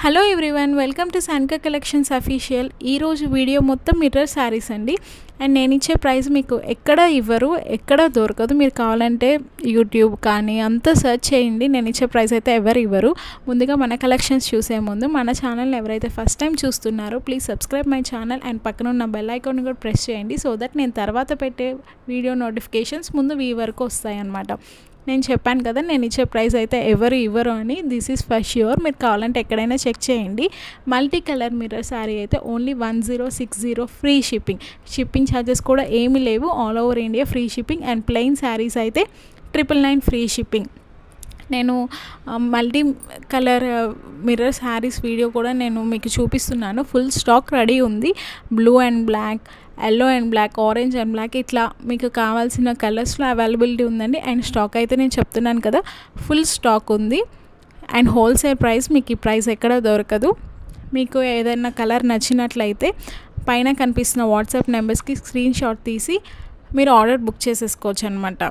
hello everyone welcome to Sanka collections official ఈరోజు video మొత్తం mirror saris అండి అండ్ నేను ఇచ్చే ప్రైస్ మీకు ఎక్కడ ఇవ్వరు ఎక్కడ దొరకదు మీరు కావాలంటే యూట్యూబ్ కానీ అంతా సెర్చ్ చేయండి నేను ఇచ్చే ప్రైస్ అయితే ఎవరు ఇవ్వరు ముందుగా మన కలెక్షన్స్ చూసే ముందు మన ఛానల్ని ఎవరైతే ఫస్ట్ టైం చూస్తున్నారో please subscribe my channel and పక్కన ఉన్న బెల్ ఐకాన్ కూడా ప్రెస్ చేయండి సో దట్ నేను తర్వాత పెట్టే వీడియో నోటిఫికేషన్స్ ముందు మీ వరకు వస్తాయన్నమాట నేను చెప్పాను కదా నేను ఇచ్చే ప్రైస్ అయితే ఎవరు ఇవ్వరు అని దిస్ ఈజ్ ఫర్ ష్యూర్ మీరు కావాలంటే ఎక్కడైనా చెక్ చేయండి మల్టీ కలర్ మిర్రర్ శారీ అయితే only one zero six zero free shipping shipping charges కూడా ఏమీ లేవు all over India free shipping and plain saris అయితే ట్రిపుల్ నైన్ ఫ్రీ షిప్పింగ్ నేను multi colour mirror saris video కూడా నేను మీకు చూపిస్తున్నాను ఫుల్ స్టాక్ రెడీ ఉంది blue and black yellow and black orange and black ఇట్లా మీకు కావాల్సిన కలర్స్లో అవైలబిలిటీ ఉందండి అండ్ స్టాక్ అయితే నేను చెప్తున్నాను కదా ఫుల్ స్టాక్ ఉంది అండ్ హోల్సేల్ ప్రైస్ మీకు ఈ ప్రైస్ ఎక్కడ దొరకదు మీకు ఏదైనా కలర్ నచ్చినట్లయితే పైన కనిపిస్తున్న వాట్సాప్ నెంబర్స్కి స్క్రీన్ షాట్ తీసి మీరు ఆర్డర్ బుక్ చేసేసుకోవచ్చు అనమాట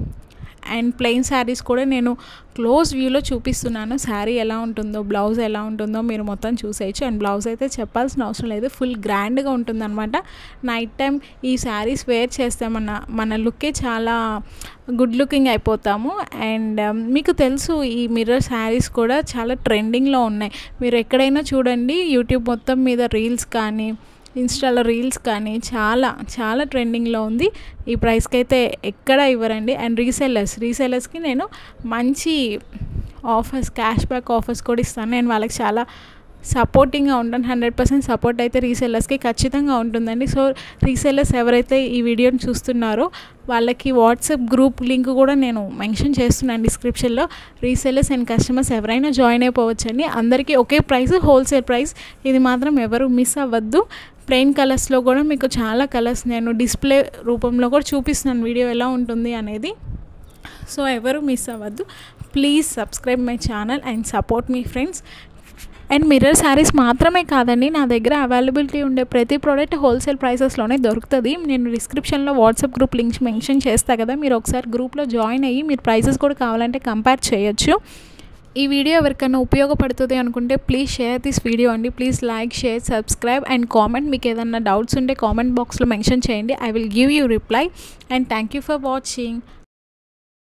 అండ్ ప్లెయిన్ శారీస్ కూడా నేను క్లోజ్ వ్యూలో చూపిస్తున్నాను శారీ ఎలా ఉంటుందో బ్లౌజ్ ఎలా ఉంటుందో మీరు మొత్తం చూసేయచ్చు అండ్ బ్లౌజ్ అయితే చెప్పాల్సిన అవసరం లేదు ఫుల్ గ్రాండ్గా ఉంటుందన్నమాట నైట్ టైం ఈ శారీస్ వేర్ చేస్తే మన మన లుక్కే చాలా గుడ్ లుకింగ్ అయిపోతాము అండ్ మీకు తెలుసు ఈ మిర్రర్ శారీస్ కూడా చాలా ట్రెండింగ్లో ఉన్నాయి మీరు ఎక్కడైనా చూడండి యూట్యూబ్ మొత్తం మీద రీల్స్ కానీ ఇన్స్టాలో రీల్స్ కానీ చాలా చాలా ట్రెండింగ్లో ఉంది ఈ ప్రైస్కి అయితే ఎక్కడ ఇవ్వరండి అండ్ రీసెల్లర్స్ రీసెల్లర్స్కి నేను మంచి ఆఫర్స్ క్యాష్ బ్యాక్ ఆఫర్స్ కూడా ఇస్తాను నేను వాళ్ళకి చాలా సపోర్టింగ్గా ఉంటాను హండ్రెడ్ పర్సెంట్ సపోర్ట్ అయితే రీసెల్లర్స్కి ఖచ్చితంగా ఉంటుందండి సో రీసెల్లర్స్ ఎవరైతే ఈ వీడియోని చూస్తున్నారో వాళ్ళకి వాట్సాప్ గ్రూప్ లింక్ కూడా నేను మెన్షన్ చేస్తున్నాను డిస్క్రిప్షన్లో రీసెల్లర్స్ అండ్ కస్టమర్స్ ఎవరైనా జాయిన్ అయిపోవచ్చండి అందరికీ ఒకే ప్రైస్ హోల్సేల్ ప్రైస్ ఇది మాత్రం ఎవరు మిస్ అవ్వద్దు ప్లెయిన్ కలర్స్లో కూడా మీకు చాలా కలర్స్ నేను డిస్ప్లే రూపంలో కూడా చూపిస్తున్నాను వీడియో ఎలా ఉంటుంది అనేది సో ఎవరు మిస్ అవ్వద్దు please subscribe my channel and support మీ ఫ్రెండ్స్ అండ్ మిర్రర్ శారీస్ మాత్రమే కాదండి నా దగ్గర అవైలబిలిటీ ఉండే ప్రతి ప్రోడక్ట్ హోల్సేల్ ప్రైసెస్లోనే దొరుకుతుంది నేను డిస్క్రిప్షన్లో వాట్సాప్ గ్రూప్ లింక్స్ మెన్షన్ చేస్తా కదా మీరు ఒకసారి గ్రూప్లో జాయిన్ అయ్యి మీరు ప్రైసెస్ కూడా కావాలంటే కంపేర్ చేయొచ్చు ఈ వీడియో ఎవరికైనా ఉపయోగపడుతుంది అనుకుంటే ప్లీజ్ షేర్ దిస్ వీడియో అండి please like share subscribe and comment మీకు ఏదైనా డౌట్స్ ఉంటే కామెంట్ బాక్స్లో మెన్షన్ చేయండి I will give you reply and thank you for watching